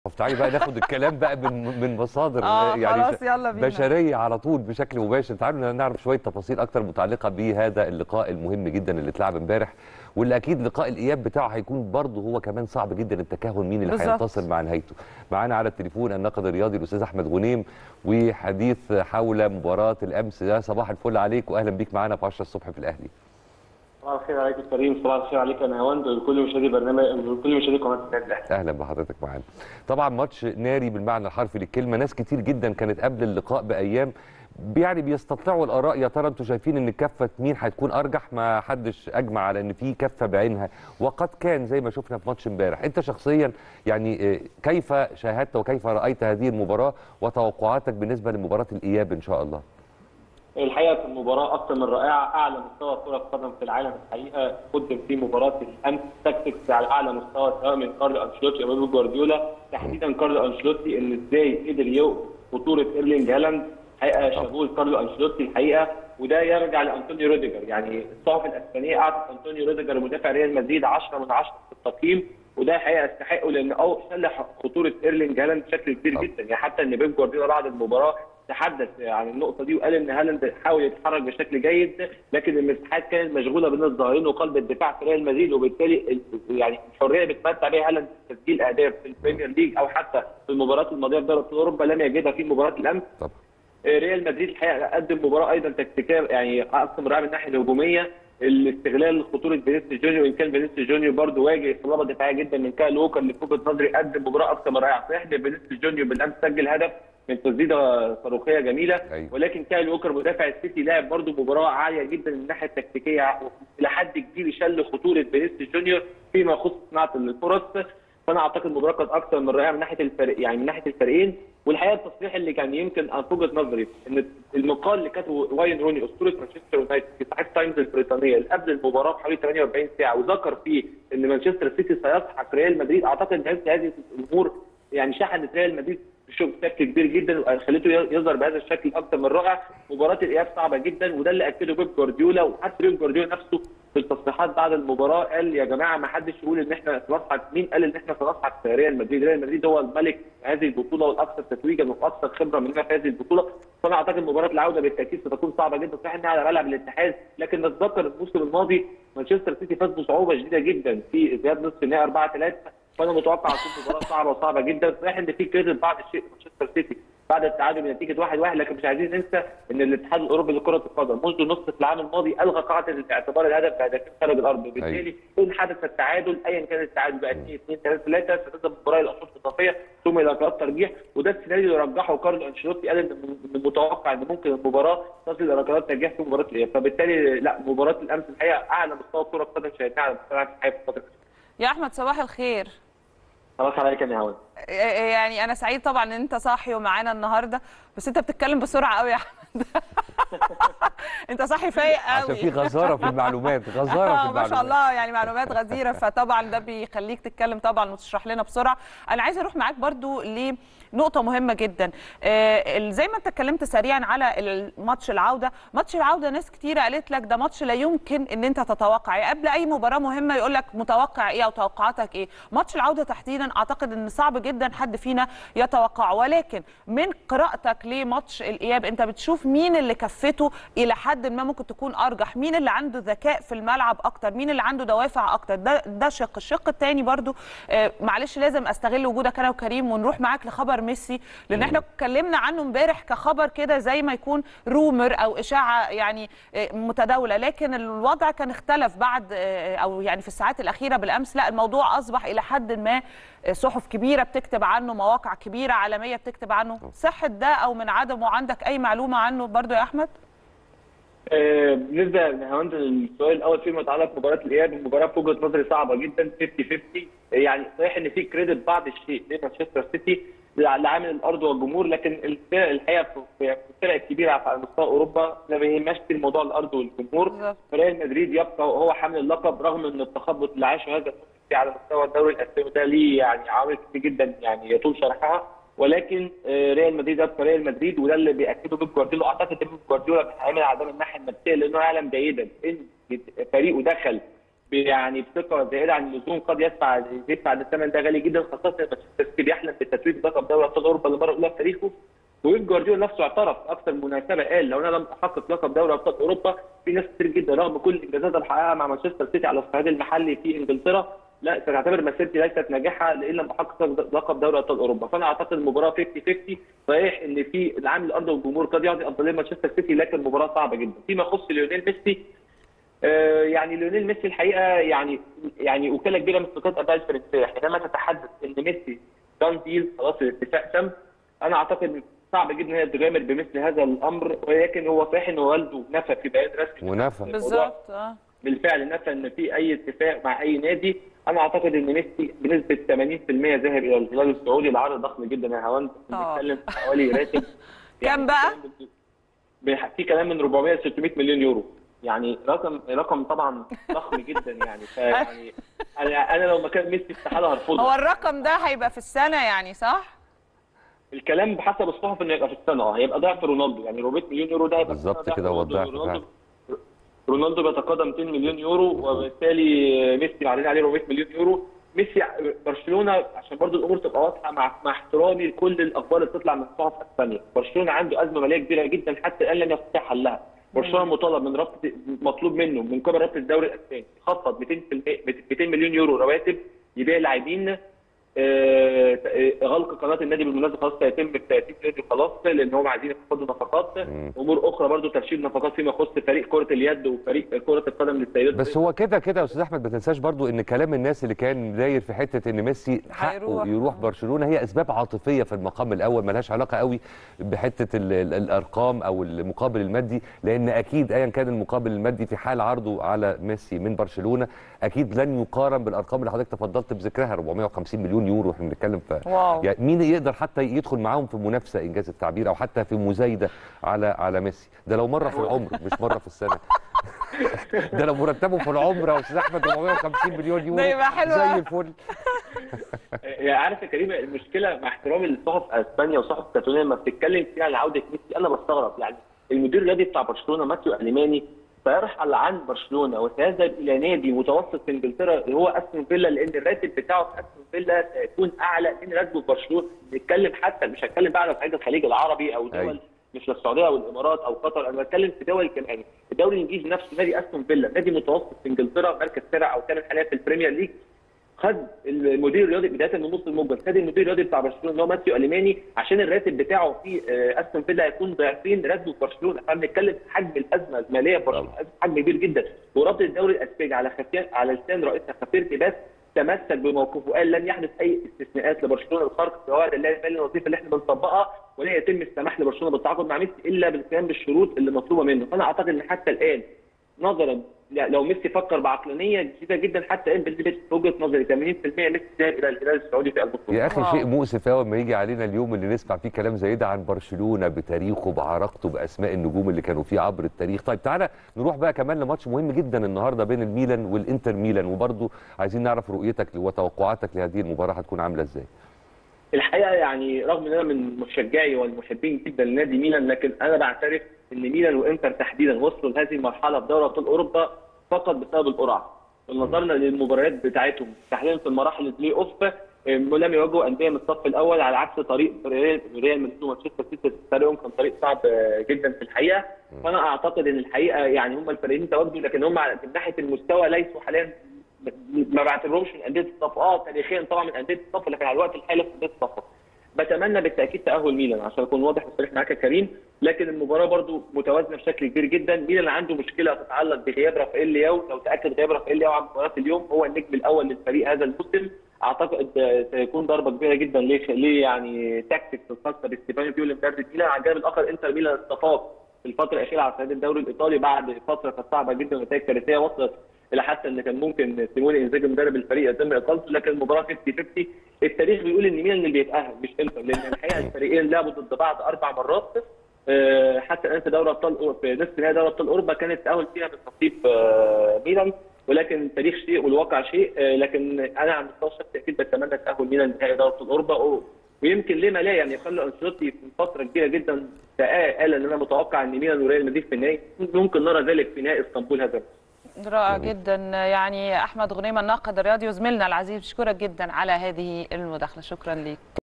تعالي بقى ناخد الكلام بقى من من مصادر اه يعني خلاص يلا بينا بشريه على طول بشكل مباشر تعالوا نعرف شويه تفاصيل اكتر متعلقه بهذا اللقاء المهم جدا اللي اتلعب امبارح واللي اكيد لقاء الاياب بتاعه هيكون برضه هو كمان صعب جدا التكهن مين اللي بالظبط. هينتصر مع نهايته معانا على التليفون الناقد الرياضي الاستاذ احمد غنيم وحديث حول مباراه الامس ده صباح الفل عليك واهلا بيك معانا في 10 الصبح في الاهلي صباح الخير عليك كريم صباح الخير عليك انا هوند ولكل مشاهدي برنامج ولكل مشاهدي قناه النادي الاهلي اهلا بحضرتك معانا طبعا ماتش ناري بالمعنى الحرفي للكلمه ناس كتير جدا كانت قبل اللقاء بايام يعني بيستطلعوا الاراء يا ترى انتوا شايفين ان كفه مين هتكون ارجح ما حدش اجمع على ان في كفه بعينها وقد كان زي ما شفنا في ماتش امبارح انت شخصيا يعني آه، كيف شاهدت وكيف رايت هذه المباراه وتوقعاتك بالنسبه لمباراه الاياب ان شاء الله الحقيقه في المباراه اكثر من رائعه اعلى مستوى كره قدم في العالم الحقيقه قدم في مباراه الامس تكتكس على اعلى مستوى سواء من كارلو انشيلوتي او بيب جوارديولا تحديدا كارلو انشيلوتي ان ازاي قدر يوقف خطوره ايرلينج هالاند الحقيقه شابوه كارلو انشيلوتي الحقيقه وده يرجع لانطونيو روديجر يعني الصحف الاسبانيه اعطت انطونيو روديجر مدافع ريال مدريد 10 من 10 في التقييم وده الحقيقه يستحقه لان او شل خطوره ايرلينج هالاند بشكل كبير طبعا. جدا يعني حتى ان بيب جوارديولا بعد المباراه تحدث عن النقطه دي وقال ان هالاند حاول يتحرك بشكل جيد لكن المساحات كانت مشغوله بين الظاهرين وقلب الدفاع في ريال مدريد وبالتالي ال- يعني الحريه اللي بيتمتع بها هالاند في تسجيل اهداف في البريمير ليج او حتى في المباريات الماضيه في دوري ابطال اوروبا لم يجدها في مباراه الامس طبعا ريال مدريد الحقيقه قدم مباراه ايضا تكتيكيه يعني اكثر من رائعه من الناحيه الهجوميه الاستغلال خطوره فينيسيوس جونيور وان كان فينيسيوس جونيور برضه واجه اصابه دفاعيه جدا من كايل ووكر اللي في وجهه نظري قدم مباراه اكثر من رائعه صحيح ان فينيسيوس جونيور بالامس سجل هدف من تسديده صاروخيه جميله أيوة. ولكن كايل ووكر مدافع السيتي لعب برضه مباراه عاليه جدا من الناحيه التكتيكيه الى حد كبير شل خطوره فينيسيوس جونيور فيما يخص صناعه الفرص فانا اعتقد المباراه كانت اكثر من رائعه من ناحيه الفريق يعني من ناحيه الفريقين والحقيقه التصريح اللي كان يمكن أنا في وجهه نظري ان المقال اللي كتبه واين روني اسطوره مانشستر يونايتد في صحيفه تايمز البريطانيه اللي قبل المباراه بحوالي 48 ساعه وذكر فيه ان مانشستر سيتي سيسحق ريال مدريد اعتقد ان هذه هذه الامور يعني شحنت ريال مدريد بشكل بشكل كبير جدا وخلته يظهر بهذا الشكل اكثر من رائع مباراه الاياب صعبه جدا وده اللي اكده بيب جوارديولا وحتى بيب جوارديولا نفسه في التصريحات بعد المباراه قال يا جماعه ما حدش يقول ان احنا سنسحق مين قال ان احنا سنسحق ريال مدريد ريال مدريد هو الملك في هذه البطوله والاكثر تتويجا والاكثر خبره مننا في هذه البطوله فانا اعتقد مباراه العوده بالتاكيد ستكون صعبه جدا صحيح انها على ملعب الاتحاد لكن نتذكر الموسم الماضي مانشستر سيتي فاز بصعوبه شديده جدا في ذهاب نصف النهائي 4 3 فانا متوقع تكون مباراه صعبه وصعبه جدا صحيح ان في كريدت بعض الشيء مانشستر سيتي بعد التعادل بنتيجه 1 1 لكن مش عايزين ننسى ان الاتحاد الاوروبي لكره القدم منذ نصف العام الماضي الغى قاعده اعتبار الهدف بهدفين خارج الارض وبالتالي ان حدث التعادل ايا كان التعادل بقى 2 2 3 3 ستذهب المباراه الى اشواط اضافيه ثم الى ركلات ترجيح وده السيناريو اللي رجحه كارلو انشيلوتي قال ان من المتوقع ان ممكن المباراه تصل الى ركلات ترجيح في مباراه الاياب فبالتالي لا مباراه الامس الحقيقه اعلى مستوى كره القدم شاهدناها على مستوى العالم الحقيقه في الفتره الأخيرة. يا احمد صباح الخير خلاص عليك يا هون يعني انا سعيد طبعا ان انت صاحي ومعانا النهارده بس انت بتتكلم بسرعه قوي يا احمد انت صاحي فايق قوي عشان في غزاره في المعلومات غزاره في آه، المعلومات ما شاء الله يعني معلومات غزيره فطبعا ده بيخليك تتكلم طبعا وتشرح لنا بسرعه انا عايزه اروح معاك برضو لنقطه مهمه جدا آه، زي ما انت اتكلمت سريعا على الماتش العوده ماتش العوده ناس كتيره قالت لك ده ماتش لا يمكن ان انت تتوقع يعني قبل اي مباراه مهمه يقول لك متوقع ايه او توقعاتك ايه ماتش العوده تحديدا اعتقد ان صعب جدا حد فينا يتوقع ولكن من قراءتك لماتش الاياب انت بتشوف مين اللي كفته الى حد ما ممكن تكون ارجح مين اللي عنده ذكاء في الملعب اكتر مين اللي عنده دوافع اكتر ده ده شق الشق الثاني برضو آه، معلش لازم استغل وجودك انا وكريم ونروح معاك لخبر ميسي لان احنا اتكلمنا عنه امبارح كخبر كده زي ما يكون رومر او اشاعه يعني آه، متداوله لكن الوضع كان اختلف بعد آه، او يعني في الساعات الاخيره بالامس لا الموضوع اصبح الى حد ما آه، صحف كبيره بتكتب عنه مواقع كبيره عالميه بتكتب عنه صحه ده او من عدمه عندك اي معلومه عنه برضو يا احمد آه، بالنسبه لهوند السؤال الاول فيما يتعلق بمباراه الاياب المباراه في وجهه نظري صعبه جدا 50 50 يعني صحيح ان في كريدت بعض الشيء لمانشستر سيتي لعامل الارض والجمهور لكن الفرق الحقيقه في في الفرق الكبيره على مستوى اوروبا ما بيهمش الموضوع الارض والجمهور بالظبط. ريال مدريد يبقى هو حامل اللقب رغم ان التخبط اللي عاشه هذا الموسم على مستوى الدوري الاسباني ده ليه يعني عوامل كتير جدا يعني يطول شرحها ولكن آه، ريال مدريد يبقى ريال مدريد وده اللي بياكده بيب جوارديولا اعتقد بيب جوارديولا هيعمل على ده من الناحيه النفسيه لانه يعلم جيدا ان فريقه دخل يعني بثقه زائده عن اللزوم قد يدفع يدفع الثمن ده غالي جدا خاصه مانشستر سيتي بيحلم بالتتويج بلقب دوري ابطال اوروبا للمره الاولى في تاريخه ويب جوارديولا نفسه اعترف في اكثر من مناسبه قال لو انا لم احقق لقب دوري ابطال اوروبا في ناس كتير جدا رغم كل الانجازات اللي حققها مع مانشستر سيتي على الصعيد المحلي في انجلترا لا ستعتبر مسيرتي ليست ناجحه لان لم احقق لقب دوري ابطال اوروبا فانا اعتقد المباراه 50 50 صحيح ان في العامل الارضي والجمهور قد يعطي افضليه مانشستر سيتي لكن المباراه صعبه جدا فيما يخص ليونيل ميسي آه، يعني ليونيل ميسي الحقيقه يعني يعني وكاله كبيره من سلطات الاباء الفرنسيه حينما تتحدث ان ميسي دان ديل خلاص الاتفاق تم انا اعتقد صعب جدا ان هي تغامر بمثل هذا الامر ولكن هو صحيح ان والده نفى في بيان رسمي ونفى بالظبط اه بالفعل نفى ان في اي اتفاق مع اي نادي انا اعتقد ان ميسي بنسبه 80% ذهب الى الهلال السعودي العرض ضخم جدا يا هوان آه. بنتكلم في حوالي راتب كام بقى؟ بيح- في كلام من 400 ل 600 مليون يورو يعني رقم رقم طبعا ضخم جدا يعني فيعني انا انا لو مكان ميسي استحاله هرفضه هو الرقم ده هيبقى في السنه يعني صح؟ الكلام بحسب الصحف انه يبقى في السنه اه هيبقى ضعف رونالدو يعني 400 مليون يورو ده هيبقى في بالظبط السنة ضعف كده هو رونالدو. الضعف رونالدو رونالدو بيتقاضى 200 مليون يورو وبالتالي ميسي عليه عليه 400 مليون يورو ميسي برشلونه عشان برضو الامور تبقى واضحه مع مع احترامي لكل الاخبار اللي بتطلع من صحف اسبانيا برشلونه عنده ازمه ماليه كبيره جدا حتى الان لم يستطيع حلها برشلونه مطالب من رابطه مطلوب منه من قبل رابطه الدوري الاسباني يخفض 200 200 مليون يورو رواتب يبيع لاعبين آه، آه، غلق قناه النادي بالمناسبه خلاص سيتم في 30 يونيو خلاص لان هم عايزين يخفضوا نفقات مم. امور اخرى برضو ترشيد نفقات فيما يخص فريق كره اليد وفريق كره القدم للسيدات بس هو كده كده يا استاذ احمد ما تنساش برضو ان كلام الناس اللي كان داير في حته ان ميسي حقه هيروح. يروح برشلونه هي اسباب عاطفيه في المقام الاول ملهاش علاقه قوي بحته ال ال الارقام او المقابل المادي لان اكيد ايا كان المقابل المادي في حال عرضه على ميسي من برشلونه اكيد لن يقارن بالارقام اللي حضرتك تفضلت بذكرها 450 مليون يورو احنا بنتكلم في واو يعني مين يقدر حتى يدخل معاهم في منافسه انجاز التعبير او حتى في مزايده على على ميسي ده لو مره في العمر مش مره في السنه ده لو مرتبه في العمر يا استاذ احمد 450 مليون يورو ده يبقى حلو زي أوي. الفل يعني عارف يا كريم المشكله مع احترامي لصحف اسبانيا وصحف كاتالونيا لما بتتكلم فيها عن عوده ميسي انا بستغرب يعني المدير الرياضي بتاع برشلونه ماتيو اليماني سيرحل عن برشلونه وسيذهب الى نادي متوسط في انجلترا اللي هو استون فيلا لان الراتب بتاعه في استون فيلا سيكون اعلى من راتبه في برشلونه نتكلم حتى مش هتكلم بقى على صعيد الخليج العربي او دول أيوة. مش السعوديه او الامارات او قطر انا بتكلم في دول كمان الدوري الانجليزي نفسه نادي استون فيلا نادي متوسط في انجلترا مركز سابع او ثامن حاليا في البريمير ليج خد المدير الرياضي بدايه من النص المقبل خد المدير الرياضي بتاع برشلونه اللي هو ماتيو اليماني عشان الراتب بتاعه في آه، استون فيلا هيكون ضعفين راتبه في برشلونه احنا بنتكلم في حجم الازمه الماليه في برشلونه حجم كبير جدا ورابطه الدوري الاسباني على خفيان على لسان رئيسها خفير بس تمسك بموقفه وقال لن يحدث اي استثناءات لبرشلونه الخارق القواعد الماليه الوظيفه اللي احنا بنطبقها ولا يتم السماح لبرشلونه بالتعاقد مع ميسي الا بالقيام بالشروط اللي مطلوبه منه فانا اعتقد ان حتى الان نظرا لا- لو ميسي فكر بعقلانيه جديده جدا حتى الان بنسبه في وجهه نظري 80% ميسي ذهب الى الهلال السعودي في البطوله يا اخي واو. شيء مؤسف قوي لما يجي علينا اليوم اللي نسمع فيه كلام زي ده عن برشلونه بتاريخه بعراقته باسماء النجوم اللي كانوا فيه عبر التاريخ طيب تعالى نروح بقى كمان لماتش مهم جدا النهارده بين الميلان والانتر ميلان وبرضه عايزين نعرف رؤيتك وتوقعاتك لهذه المباراه هتكون عامله ازاي الحقيقه يعني رغم ان انا من مشجعي والمحبين جدا لنادي ميلان لكن انا بعترف ان ميلان وانتر تحديدا وصلوا لهذه المرحله في دوري ابطال اوروبا فقط بسبب القرعه ونظرنا للمباريات بتاعتهم تحديدا في المراحل البلاي اوف آم، لم يواجهوا انديه من الصف الاول على عكس طريق ريال ريال مدريد ومانشستر سيتي طريقهم كان طريق صعب آه، جدا في الحقيقه فانا اعتقد ان الحقيقه يعني هم الفريقين تواجدوا لكن هم على- من ناحيه المستوى ليسوا حاليا ما بعتبرهمش من انديه الصف اه تاريخيا طبعا من انديه الصف لكن على الوقت الحالي في انديه الصف بتمنى بالتاكيد تاهل ميلان عشان اكون واضح وصريح معاك يا كريم لكن المباراه برضو متوازنه بشكل كبير جدا ميلان عنده مشكله تتعلق بغياب رافائيل لياو لو تاكد غياب رافائيل لياو عن مباراه اليوم هو النجم الاول للفريق هذا الموسم اعتقد آه، سيكون ضربه كبيره جدا ليه ليه يعني تاكتكس الخاصه باستيفانو بيولي مدرب ميلان على الجانب الاخر انتر ميلان استفاق في الفتره الاخيره على صعيد الدوري الايطالي بعد فتره كانت صعبه جدا ونتائج كارثيه وصلت الى حتى ان كان ممكن سيموني انزاجي مدرب الفريق يتم اقالته لكن المباراه 50 50 التاريخ بيقول ان ميلان اللي بيتاهل مش انتر لان الحقيقه الفريقين لعبوا ضد بعض اربع مرات آه، حتى الان في دوري ابطال أو- في نصف نهائي دوري ابطال اوروبا كان التاهل فيها من نصيب آه، ميلان ولكن التاريخ شيء والواقع شيء آه، لكن انا على المستوى الشخصي اكيد بتمنى تاهل ميلان لنهائي دوري ابطال اوروبا و- ويمكن ليه ما لا يعني يخلوا انشيلوتي في فتره كبيره جدا قال ان انا متوقع ان ميلان وريال مدريد في النهائي ممكن نرى ذلك في نهائي اسطنبول هذا رائع جميل. جدا يعني احمد غنيمه الناقد الرياضي وزميلنا العزيز بشكرك جدا على هذه المداخله شكرا ليك